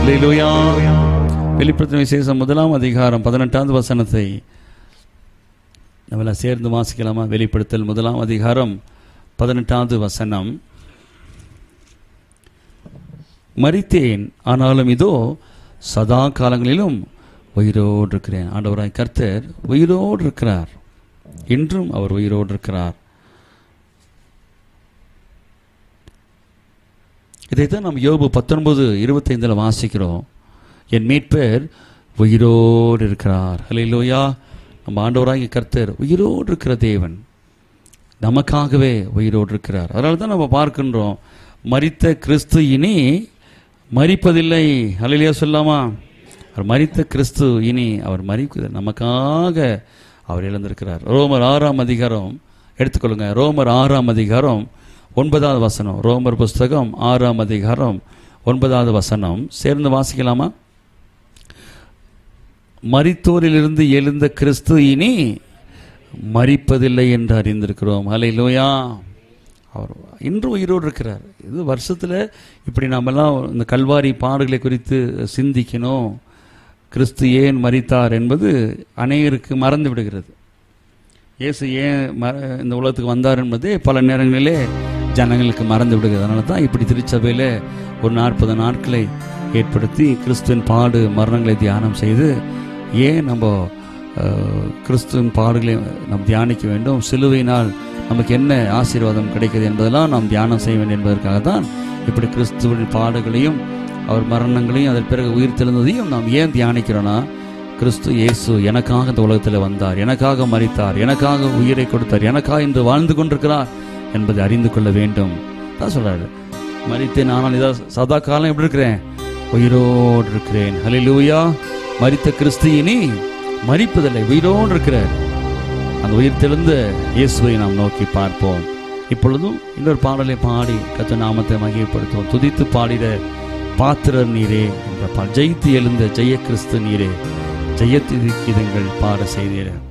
அல்லேலூயா வெளிப்படுத்தின விசேஷம் முதலாம் அதிகாரம் பதினெட்டாவது வசனத்தை நம்மள சேர்ந்து வாசிக்கலாமா வெளிப்படுத்தல் முதலாம் அதிகாரம் பதினெட்டாவது வசனம் மரித்தேன் ஆனாலும் இதோ சதா காலங்களிலும் உயிரோடு இருக்கிறேன் ஆண்டவராய் கர்த்தர் உயிரோடு இருக்கிறார் இன்றும் அவர் உயிரோடு இருக்கிறார் இதைத்தான் நாம் யோபு பத்தொன்பது இருபத்தைந்தில் வாசிக்கிறோம் என் மீட்பர் உயிரோடு இருக்கிறார் ஹalleluya நம்ம ஆண்டவராகிய கர்த்தர் உயிரோடு இருக்கிற தேவன் நமக்காகவே உயிரோடு இருக்கிறார் அதனால தான் நம்ம பார்க்கின்றோம் மரித்த கிறிஸ்து இனி மரிப்பதில்லை ஹalleluya சொல்லாமா அவர் மரித்த கிறிஸ்து இனி அவர் மறிக்குது நமக்காக அவர் இழந்திருக்கிறார் ரோமர் ஆறாம் அதிகாரம் எடுத்துக்கொள்ளுங்க ரோமர் ஆறாம் அதிகாரம் ஒன்பதாவது வசனம் ரோமர் புஸ்தகம் ஆறாம் அதிகாரம் ஒன்பதாவது வசனம் சேர்ந்து வாசிக்கலாமா மரித்தோரிலிருந்து எழுந்த கிறிஸ்து இனி மரிப்பதில்லை என்று அறிந்திருக்கிறோம் ஹalleluya அவர் இன்று உயிரோடு இருக்கிறார் இது வருஷத்தில் இப்படி நாமெல்லாம் இந்த கல்வாரி பாடுகளை குறித்து சிந்திக்கணும் கிறிஸ்து ஏன் மரித்தார் என்பது அநேகருக்கு மறந்து விடுகிறது இயேசு ஏன் ம இந்த உலகத்துக்கு வந்தார் என்பதே பல நேரங்களிலே ஜனங்களுக்கு மறந்து விடுகிறது அதனால தான் இப்படி திருச்சபையில் ஒரு நாற்பது நாட்களை ஏற்படுத்தி கிறிஸ்துவின் பாடு மரணங்களை தியானம் செய்து ஏன் நம்ம அஹ், கிறிஸ்துவின் பாடுகளை நாம் தியானிக்க வேண்டும் சிலுவையினால் நமக்கு என்ன ஆசீர்வாதம் கிடைக்கிறது என்பதெல்லாம் நாம் தியானம் செய்ய வேண்டும் என்பதற்காக தான் இப்படி கிறிஸ்துவின் பாடுகளையும் அவர் மரணங்களையும் அதன் பிறகு உயிர் தெழுந்ததையும் நாம் ஏன் தியானிக்கிறோன்னா கிறிஸ்து இயேசு எனக்காக இந்த உலகத்தில் வந்தார் எனக்காக மரித்தார் எனக்காக உயிரை கொடுத்தார் எனக்காக இன்று வாழ்ந்து கொண்டிருக்கிறார் என்பதை அறிந்து கொள்ள வேண்டும் தான் சொல்றாரு மரித்தேன் ஆனால் இதா சதா காலம் எப்படி இருக்கிறேன் உயிரோடு இருக்கிறேன் ஹalleluya மரித்த கிறிஸ்து இனி மரிப்பதில்லை உயிரோடு இருக்கிறார் அந்த உயிர் தெழுந்த இயேசுவை நாம் நோக்கி பார்ப்போம் இப்பொழுதும் இன்னொரு பாடலை பாடி கத்த நாமத்தை மகிமைப்படுத்துவோம் துதித்து பாடிட பாத்திரர் நீரே என்ற பா- ஜெயித்து எழுந்த ஜெய கிறிஸ்து நீரே ஜெயத்திருக்கிதங்கள் பாட செய்தீரே